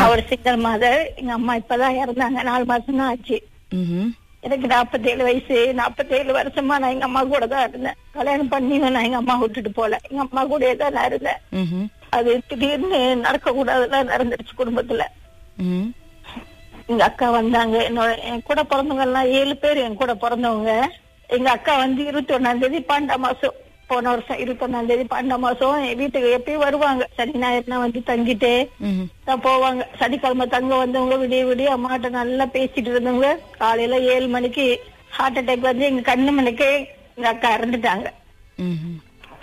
நான் ஒரு சிங்கிள் மாதர் எங்க அம்மா இப்பதான் இறந்தாங்க நாலு மாசம் தான் ஆச்சு ம்ஹும். எனக்கு நாற்பத்தேழு வயசு நாற்பத்தேழு வருஷமா நான் எங்க அம்மா கூட தான் இருந்தேன் கல்யாணம் பண்ணி நான் எங்க அம்மா விட்டுட்டு போல எங்க அம்மா கூடயே தான் நான் இருந்தேன் ம்ஹும். அது திடீர்னு நடக்க கூடாதுலாம் நடந்துருச்சு குடும்பத்துல ம். எங்க அக்கா வந்தாங்க என்னோட என் கூட பிறந்தவங்க எல்லாம் ஏழு பேர் என் கூட பிறந்தவங்க எங்க அக்கா வந்து இருபத்தி ஒண்ணாம் தேதி பன்னெண்டாம் மாசம் போன வருஷம் இருபத்தி ஒண்ணாம் தேதி பன்னெண்டாம் மாசம் என் வீட்டுக்கு எப்பயும் வருவாங்க சனி ஞாயிறுனா வந்து தங்கிட்டு ம்ஹும். தான் போவாங்க சனிக்கிழமை தங்க வந்தவங்க விடிய விடிய அம்மாட்ட நல்லா பேசிட்டு இருந்தவங்க காலையில ஏழு மணிக்கு ஹார்ட் அட்டாக் வந்து எங்க கண்ணு மணிக்கே எங்க அக்கா இறந்துட்டாங்க ம்ஹும்.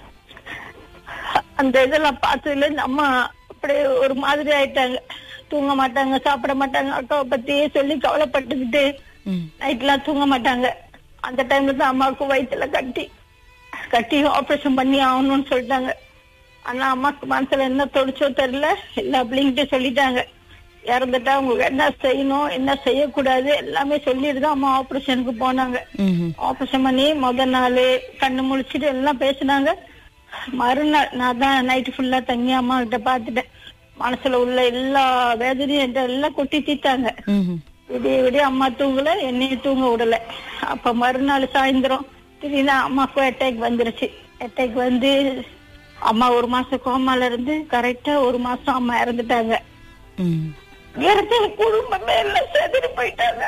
அந்த இதெல்லாம் பார்த்ததுல இருந்து அம்மா அப்படியே ஒரு மாதிரி ஆயிட்டாங்க தூங்க மாட்டாங்க சாப்பிட மாட்டாங்க அக்காவை பத்தியே சொல்லி கவலைப்பட்டுக்கிட்டு ம். நைட்லாம் தூங்க மாட்டாங்க அந்த டைம்ல தான் அம்மாவுக்கு வயித்துல கட்டி கட்டி ஆபரேஷன் பண்ணி ஆகணும்னு சொல்லிட்டாங்க ஆனா அம்மாக்கு மனசுல என்ன தோணுச்சோ தெரியல எல்லா பிள்ளைங்கிட்டையும் சொல்லிட்டாங்க இறந்துட்டா உங்களுக்கு என்ன செய்யணும் என்ன செய்யக்கூடாது எல்லாமே சொல்லிட்டு தான் அம்மா ஆபரேஷனுக்கு போனாங்க ம்ஹும். ஆபரேஷன் பண்ணி முத நாள் கண்ணு முழிச்சிட்டு எல்லாம் பேசினாங்க மறுநாள் நான் தான் நைட்டு ஃபுல்லா தங்கி அம்மா கிட்ட பாத்துட்டேன் மனசுல உள்ள எல்லா வேதனையும் என்கிட்ட எல்லாம் கொட்டி தீத்தாங்க ம்ஹும். விடிய விடிய அம்மா தூங்கல என்னையும் தூங்க விடல அப்ப மறுநாள் சாயந்தரம் திடீர்னு அம்மாக்கு அட்டாக் வந்துருச்சு அட்டாக் வந்து அம்மா ஒரு மாசம் கோமால இருந்து கரெக்டா ஒரு மாசம் அம்மா இறந்துட்டாங்க ம். இறந்து குடும்பமே எல்லாம் செதறி போயிட்டாங்க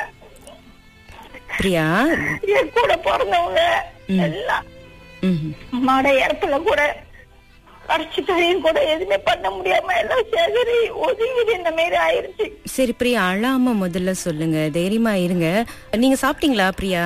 பிரியா என் கூட பிறந்தவங்க எல்லாம் ம்ஹும். அம்மாவோட இடத்துல கூட கடைசி கையும் கூட எதுவுமே பண்ண முடியாம எல்லாம் சேகரி ஒதுங்கி இந்த மாதிரி ஆயிருச்சு சரி பிரியா அழாம முதல்ல சொல்லுங்க தைரியமா இருங்க நீங்க சாப்பிட்டீங்களா பிரியா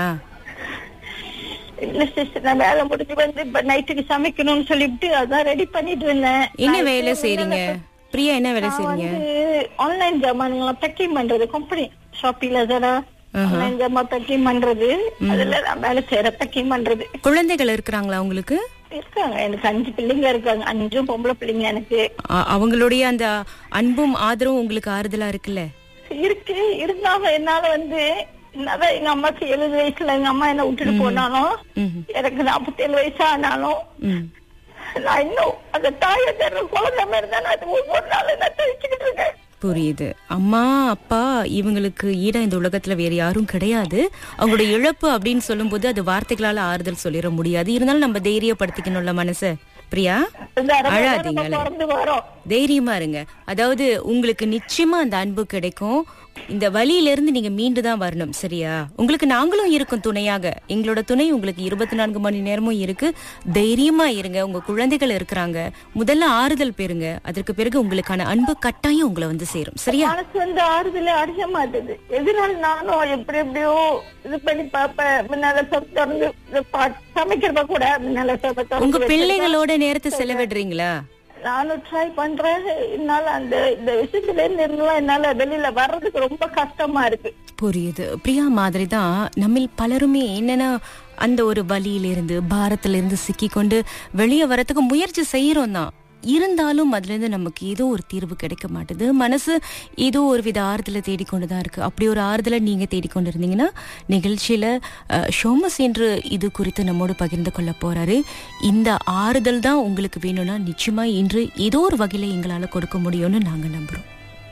இல்ல சிஸ்டர் நான் வேலை முடிஞ்சு வந்து இப்ப நைட்டுக்கு சமைக்கணும்னு சொல்லிட்டு அதான் ரெடி பண்ணிட்டு இருந்தேன் என்ன வேலை செய்றீங்க பிரியா என்ன வேலை நான் செய்றீங்க வந்து ஆன்லைன் ஜாமான்களை பேக்கிங் பண்றது கம்பெனி ஷாப்பிங்ல தானே ஆன்லைன் ஜாமான் பேக்கிங் பண்றது அதுல நான் வேலை செய்யறேன் பேக்கிங் பண்றது குழந்தைகள் இருக்கிறாங்களா உங்களுக்கு இருக்காங்க எனக்கு அஞ்சு பிள்ளைங்க இருக்காங்க அஞ்சும் பொம்பளை பிள்ளைங்க எனக்கு அ- அவங்களுடைய அந்த அன்பும் ஆதரவும் உங்களுக்கு ஆறுதலா இருக்குல்ல இருக்கு இருந்தாலும் என்னால வந்து என்னதான் எங்க அம்மாக்கு எழுபது வயசுல எங்க அம்மா என்ன விட்டுட்டு போனாலும் ம்ஹும். எனக்கு நாற்பத்தேழு வயசு ஆனாலும் ம். நான் இன்னும் அந்த தாயை தர குழந்தை மாதிரி தான் நான் ஒவ்வொரு நாளும் நான் தவிச்சுக்கிட்டு இருக்கேன் புரியுது அம்மா அப்பா இவங்களுக்கு ஈடா இந்த உலகத்துல வேற யாரும் கிடையாது அவங்களோட இழப்பு அப்படின்னு சொல்லும்போது அது வார்த்தைகளால ஆறுதல் சொல்லிட முடியாது இருந்தாலும் நம்ம தைரியப்படுத்திக்கணும்ல மனச பிரியா இந்த அரை மணி நேரம் அழாதீங்க நம்ம பிறந்து வரோம் தைரியமா இருங்க அதாவது உங்களுக்கு நிச்சயமா அந்த அன்பு கிடைக்கும் இந்த வழியில இருந்து நீங்க மீண்டு தான் வரணும் சரியா உங்களுக்கு நாங்களும் இருக்கோம் துணையாக எங்களோட துணை உங்களுக்கு இருபத்தி நான்கு மணி நேரமும் இருக்கு தைரியமா இருங்க உங்க குழந்தைகள் இருக்கிறாங்க முதல்ல ஆறுதல் பெறுங்க அதற்கு பிறகு உங்களுக்கான அன்பு கட்டாயம் உங்களை வந்து சேரும் சரியா மனசு வந்து ஆறுதலே அடைய மாட்டேது எதனால நானும் எப்படி எப்படியோ இது பண்ணி பாப்பேன் முன்னால சோப்பு திறந்து இது பா- சமைக்கிறப்ப கூட முன்னால சோப்பை திறந்து உங்க வச்சிருப்பேன். பிள்ளைகளோட நேரத்தை செலவிடுறீங்களா நானும் ட்ரை பண்றேன் என்னால அந்த இந்த விஷயத்துல இருந்து இருந்தெல்லாம் என்னால வெளியில வர்றதுக்கு ரொம்ப கஷ்டமா இருக்கு புரியுது பிரியா மாதிரி தான் நம்மில் பலருமே என்னன்னா அந்த ஒரு வலியிலிருந்து பாரத்திலிருந்து சிக்கி கொண்டு வெளியே வரத்துக்கு முயற்சி செய்யறோம் தான் இருந்தாலும் அதுல இருந்து நமக்கு ஏதோ ஒரு தீர்வு கிடைக்க மாட்டுது மனசு ஏதோ ஒரு வித ஆறுதலை தேடிக்கொண்டு தான் இருக்கு அப்படி ஒரு ஆறுதலை நீங்க தேடிக்கொண்டு இருந்தீங்கன்னா நிகழ்ச்சியில அஹ், ஷோமஸ் என்று இது குறித்து நம்மோடு பகிர்ந்து கொள்ள போறாரு இந்த ஆறுதல் தான் உங்களுக்கு வேணும்னா நிச்சயமா இன்று ஏதோ ஒரு வகையில எங்களால கொடுக்க முடியும்னு நாங்க நம்புறோம்